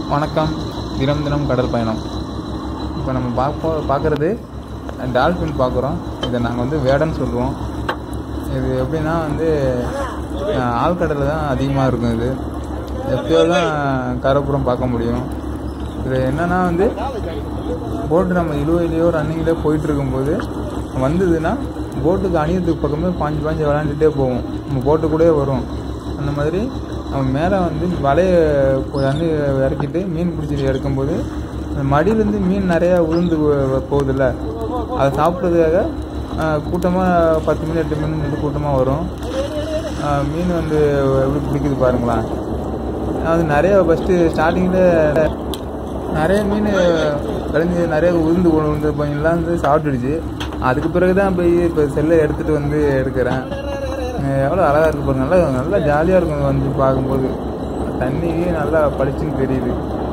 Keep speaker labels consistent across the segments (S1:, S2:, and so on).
S1: வணக்கம் தினம் தினம் கடல் பயணம் இப்போ நம்ம பார்ப்போ பார்க்குறது டால்ஃபின் பார்க்குறோம் இதை நாங்கள் வந்து வேடன்னு சொல்லுவோம் இது எப்படின்னா வந்து அஹ், ஆழ்கடலில் தான் அதிகமாக இருக்கும் இது எப்பயோ தான் கரைப்புறம் பார்க்க முடியும் இது என்னன்னா வந்து போட்டு நம்ம இழுவையிலையோ ரன்னிங்லேயோ போயிட்டு இருக்கும்போது வந்ததுன்னா போட்டுக்கு அணியத்துக்கு பக்கமே பாஞ்சு பாஞ்சு விளாண்டுட்டே போகும் நம்ம போட்டு கூட வரும் அந்த மாதிரி நம்ம மேலே வந்து வலையை போய் வந்து இறக்கிட்டு மீன் பிடிச்சி எடுக்கும்போது அந்த மடியிலேருந்து மீன் நிறையா உளுந்து போ- போகுதுல்ல அதை சாப்பிட்றதுக்காக கூட்டமாக பத்து மீன் எட்டு மீன் வந்து கூட்டமாக வரும் ஆஹ் மீன் வந்து எப்படி பிடிக்குது பாருங்களேன் அது நிறைய ஃபஸ்ட்டு ஸ்டார்டிங்கில் நிறைய மீன் கழிஞ்சு நிறைய உளுந்து உளுந்து பையன்லாம் வந்து சாப்பிட்டுடுச்சு அதுக்கு பிறகு தான் போய் இப்போ செல்லை எடுத்துகிட்டு வந்து எடுக்கிறேன் எவ்வளோ அழகாக இருக்கு பாருங்க நல்லா நல்லா ஜாலியாக இருக்கும் வந்து பார்க்கும்போது தண்ணி நல்லா பளிச்சுன்னு தெரியுது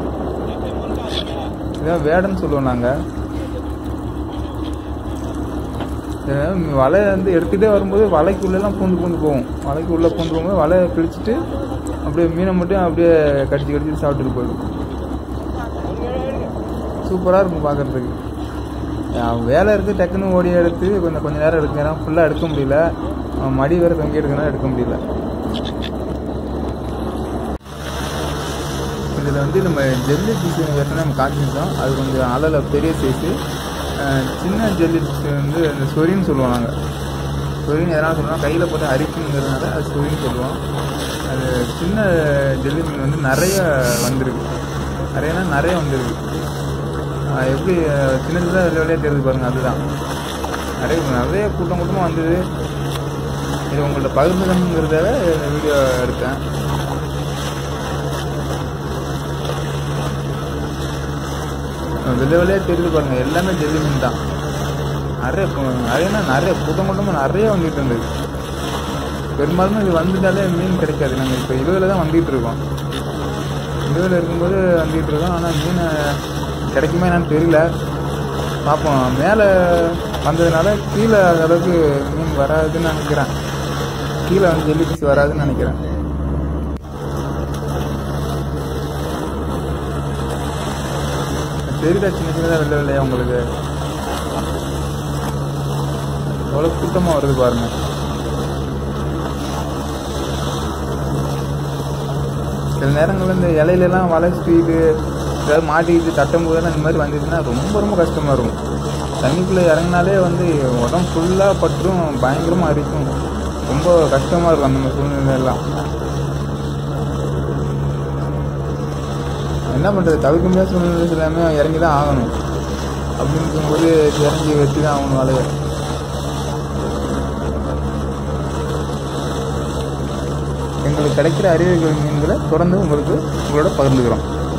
S1: இதான் வேடன்னு சொல்லுவோம் நாங்கள் வலை வந்து எடுத்துகிட்டே வரும்போது வலைக்குள்ளெல்லாம் பூந்து பூந்து போகும் வலைக்கு உள்ளே பூந்து போகும்போது வலையை பிடிச்சிட்டு அப்படியே மீனை மட்டும் அப்படியே கடிச்சு கடிச்சு சாப்பிட்டுட்டு போகுது சூப்பராக இருக்கும் பார்க்குறதுக்கு வேலை இருக்குது டக்குன்னு ஓடி எடுத்து கொஞ்சம் கொஞ்சம் நேரம் எடுக்கிறேன் ஃபுல்லாக எடுக்க முடியல அவன் மடி வேறு தொங்கி எடுக்கணும் எடுக்க முடியல இதில் வந்து நம்ம ஜெல்லி ஃபிஷ் ஏற்கனவே நம்ம காட்டியிருந்தோம் அது கொஞ்சம் அலல பெரிய சைஸு சின்ன ஜெல்லி ஃபிஷ் வந்து இந்த சொரின்னு சொல்லுவோம் நாங்கள் சொரின்னு எதனால் சொல்லுவோம் கையில் போட்டு அரிக்குங்கிறதுனால அது சொரின்னு சொல்லுவோம் அது சின்ன ஜெல்லி மீன் வந்து நிறைய வந்திருக்கு நிறையனா நிறைய வந்திருக்கு ஆஹ் எப்படி அஹ், சின்ன சின்னதாக வெள்ளை வெள்ளையாக தெரியுது பாருங்க அதுதான் நிறைய நிறைய கூட்டம் கூட்டமாக வந்தது இது உங்கள்ட்ட பகிர்ந்துக்கணுங்கிறதால இந்த வீடியோ எடுத்தேன் அஹ் வெள்ளை வெள்ளையாக தெரியுது பாருங்க எல்லாமே ஜெல்லி மீன் தான் நிறைய கூ- நிறையனா நிறைய கூட்டம் கூட்டமாக நிறைய வந்துட்டு இருந்தது பெரும்பாலும் இது வந்துட்டாலே மீன் கிடைக்காது நாங்கள் இப்போ இதுவில் தான் வந்துட்டு இருக்கோம் இதுவில் இருக்கும்போது வந்துட்டு இருக்கோம் ஆனால் மீன் கிடைக்குமா என்னன்னு தெரியல பார்ப்போம் மேலே வந்ததுனால கீழே அந்த அளவுக்கு மீன் வராதுன்னு நினைக்கிறேன் கீழே வந்து ஜெல்லி ஃபிஷ் வராதுன்னு நினைக்கிறேன் தெரியுதா சின்ன சின்னதாக வெள்ளை வெள்ளையா உங்களுக்கு எவ்வளோ கூட்டமாக வருது பாருங்க சில நேரங்களில் இந்த இலையிலலாம் வலை சுற்றிட்டு ஏதாவது மாட்டிக்கிட்டு தட்டும் போதெல்லாம் இந்த மாதிரி வந்துச்சுன்னா ரொம்ப ரொம்ப கஷ்டமாக இருக்கும் தண்ணிக்குள்ளே இறங்கினாலே வந்து உடம்பு ஃபுல்லாக பற்றும் பயங்கரமாக அரிக்கும் ரொம்ப கஷ்டமாக இருக்கும் அந்த மாதிரி சூழ்நிலை எல்லாம் என்ன பண்ணுறது தவிர்க்க முடியாத சூழ்நிலை எல்லாமே இறங்கி தான் ஆகணும் அப்படின்னு இருக்கும்போது இறங்கி வெட்டி தான் ஆகணும் வலையை எங்களுக்கு கிடைக்கிற அறிவியல் மீன்களை தொடர்ந்து உங்களுக்கு உங்களோட பகிர்ந்துக்கிறோம்